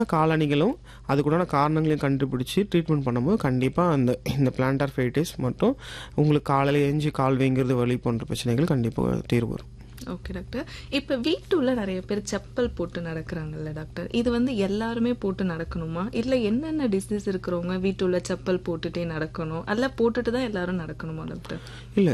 காலணிகளும் அதுக்குண்டான காரணங்களையும் கண்டுபிடிச்சி ட்ரீட்மெண்ட் பண்ணும்போது கண்டிப்பாக அந்த இந்த பிளான்டார் ஃபைட்டிஸ் மற்றும் உங்களுக்கு காலையில் எஞ்சி கால் வீங்கிறது வலி போன்ற பிரச்சனைகள் கண்டிப்பாக தீர்வு வரும் ஓகே டாக்டர் இப்ப வீட்டுள்ள நிறைய பேர் செப்பல் போட்டு நடக்கிறாங்கல்ல டாக்டர் இது வந்து எல்லாருமே போட்டு நடக்கணுமா இல்ல என்னென்ன டிசீஸ் இருக்கிறவங்க வீட்டுள்ள செப்பல் போட்டுட்டே நடக்கணும் அல்ல போட்டுட்டு தான் எல்லாரும் நடக்கணுமா டாக்டர் இல்லை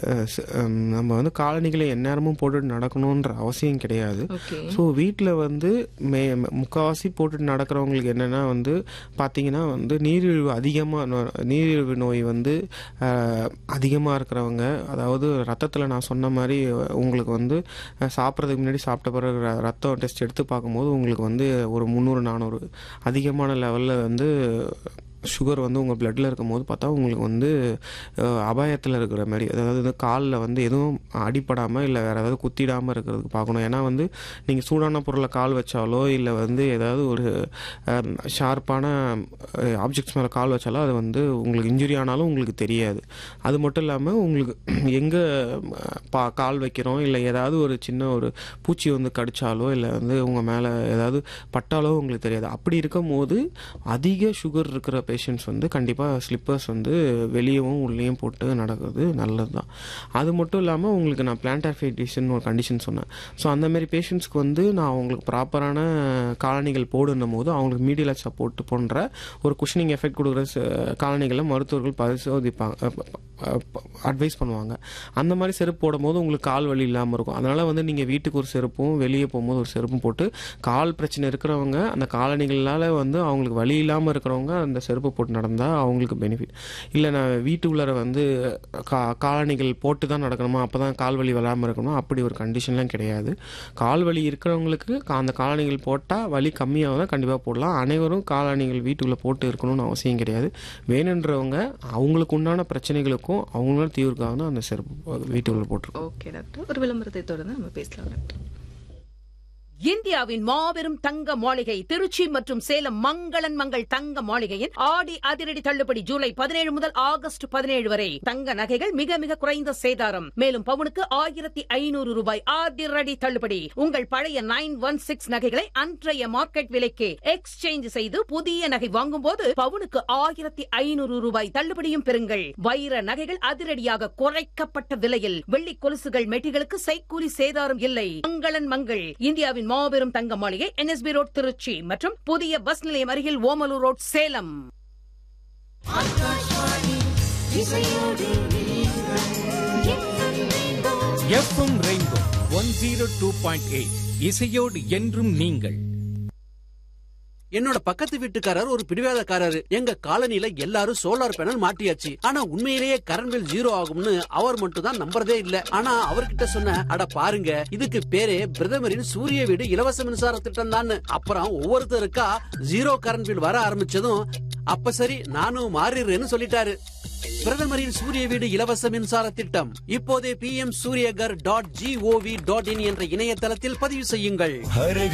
நம்ம வந்து காலணிகளை எந்நேரமும் போட்டுட்டு நடக்கணுன்ற அவசியம் கிடையாது ஓகே ஸோ வீட்டில் வந்து மே முக்கால்வாசி போட்டுட்டு நடக்கிறவங்களுக்கு என்னென்னா வந்து பார்த்தீங்கன்னா வந்து நீரிழிவு அதிகமாக நீரிழிவு நோய் வந்து அதிகமாக இருக்கிறவங்க அதாவது ரத்தத்தில் நான் சொன்ன மாதிரி உங்களுக்கு வந்து அஹ், சாப்பிட்றதுக்கு முன்னாடி சாப்பிட்ட பிறகு ர- ரத்தம் டெஸ்ட் எடுத்து பார்க்கும்போது உங்களுக்கு வந்து ஒரு முந்நூறு நானூறு அதிகமான லெவலில் வந்து சுகர் வந்து உங்கள் பிளட்டில் இருக்கும்போது பார்த்தா உங்களுக்கு வந்து அபாயத்தில் இருக்கிற மாதிரி அதாவது காலில் வந்து எதுவும் அடிப்படாமல் இல்லை வேறு ஏதாவது குத்திடாமல் இருக்கிறதுக்கு பார்க்கணும் ஏன்னா வந்து நீங்கள் சூடான பொருளை கால் வச்சாலோ இல்லை வந்து ஏதாவது ஒரு ஷார்ப்பான ஆப்ஜெக்ட்ஸ் மேலே கால் வச்சாலோ அது வந்து உங்களுக்கு இன்ஜுரி ஆனாலும் உங்களுக்கு தெரியாது அது மட்டும் இல்லாமல் உங்களுக்கு எங்கே பா கால் வைக்கிறோம் இல்லை ஏதாவது ஒரு சின்ன ஒரு பூச்சி வந்து கடிச்சாலோ இல்லை வந்து உங்கள் மேலே ஏதாவது பட்டாலோ உங்களுக்கு தெரியாது அப்படி இருக்கும்போது அதிக சுகர் இருக்கிற பேஷண்ட்ஸ் வந்து கண்டிப்பாக ஸ்லிப்பர்ஸ் வந்து வெளியவும் உள்ளேயும் போட்டு நடக்கிறது நல்லது தான் அது மட்டும் இல்லாமல் உங்களுக்கு நான் பிளான்டாஃபைட்டிஸ்னு ஒரு கண்டிஷன் சொன்னேன் ஸோ அந்த மாதிரி பேஷண்ட்ஸ்க்கு வந்து நான் அவங்களுக்கு ப்ராப்பரான காலணிகள் போடுன்னும் போது அவங்களுக்கு மீடியல் சப்போர்ட் போன்ற ஒரு குஷனிங் எஃபெக்ட் கொடுக்குற ச- காலணிகளை மருத்துவர்கள் பரிசோதிப்பாங்க அட்வைஸ் பண்ணுவாங்க அந்த மாதிரி செருப்பு போடும்போது உங்களுக்கு கால் வலி இல்லாமல் இருக்கும் அதனால் வந்து நீங்கள் வீட்டுக்கு ஒரு செருப்பும் வெளியே போகும்போது ஒரு செருப்பும் போட்டு கால் பிரச்சனை இருக்கிறவங்க அந்த காலணிகளால் வந்து அவங்களுக்கு வலி இல்லாமல் இருக்கிறவங்க அந்த செருப்பு போட்டு நடந்தால் அவங்களுக்கு பெனிஃபிட் இல்லை நான் வீட்டு உள்ளர வந்து கா காலணிகள் போட்டு தான் நடக்கணுமா அப்போ தான் கால் வலி வராமல் இருக்கணுமா அப்படி ஒரு கண்டிஷன்லாம் கிடையாது கால் வலி இருக்கிறவங்களுக்கு கா- அந்த காலணிகள் போட்டால் வலி கம்மியாக தான் கண்டிப்பாக போடலாம் அனைவரும் காலணிகள் வீட்டுக்குள்ளே போட்டு இருக்கணும்னு அவசியம் கிடையாது வேணுன்றவங்க அவங்களுக்கு உண்டான பிரச்சனைகளுக்கும் அவங்களால தீர்வுக்காக தான் அந்த செருப்பு வீட்டுக்குள்ளே போட்டிருக்கோம் ஓகே டாக்டர் ஒரு விளம்பரத்தை தொடர்ந்து நம்ம பேசலாம் டாக்டர் இந்தியாவின் மாபெரும் தங்க மாளிகை திருச்சி மற்றும் சேலம் மங்களன் மங்கள் தங்க மாளிகையின் ஆடி அதிரடி தள்ளுபடி ஜூலை பதினேழு முதல் ஆகஸ்ட் பதினேழு வரை தங்க நகைகள் மிக மிக குறைந்த சேதாரம் மேலும் பவுனுக்கு ஆயிரத்தி ஐநூறு ரூபாய் அதிரடி தள்ளுபடி உங்கள் பழைய நைன் ஒன் சிக்ஸ் நகைகளை அன்றைய மார்க்கெட் விலைக்கு எக்ஸ்சேஞ்ச் செய்து புதிய நகை வாங்கும்போது பவுனுக்கு ஆயிரத்தி ஐநூறு ரூபாய் தள்ளுபடியும் பெறுங்கள் வைர நகைகள் அதிரடியாக குறைக்கப்பட்ட விலையில் வெள்ளி கொலுசுகள் மெட்டிகளுக்கு செய்கூலி சேதாரம் இல்லை மங்களன் மங்கள் இந்தியாவின் மாபெரும் தங்க மாளிகை என்எஸ்பி ரோட் திருச்சி மற்றும் புதிய பஸ் நிலையம் அருகில் Omalur road Salem FM rainbow one zero two point eight இசையோடு என்றும் நீங்கள் என்னோட பக்கத்து வீட்டுக்காரர் ஒரு பிடிவாதக்காரரு எங்க காலனில எல்லாரும் சோலார் பேனல் மாட்டியாச்சு ஆனா உண்மையிலேயே கரண்ட் பில் ஜீரோ ஆகும்னு அவர் மட்டும் தான் நம்புறதே இல்ல ஆனா அவர்கிட்ட சொன்ன அட பாருங்க இதுக்கு பேரே பிரதமரின் சூரிய வீடு இலவச மின்சார திட்டம் தான் அப்புறம் ஒவ்வொருத்தருக்கா ஜீரோ கரண்ட் பில் வர ஆரம்பிச்சதும் அப்ப சரி நானும் மாறிடுறேன்னு சொல்லிட்டாரு பிரதமரின் சூரிய வீடு இலவச மின்சார திட்டம் இப்போதே P M Suryaghar dot gov dot in என்ற இணையதளத்தில் பதிவு செய்யுங்கள்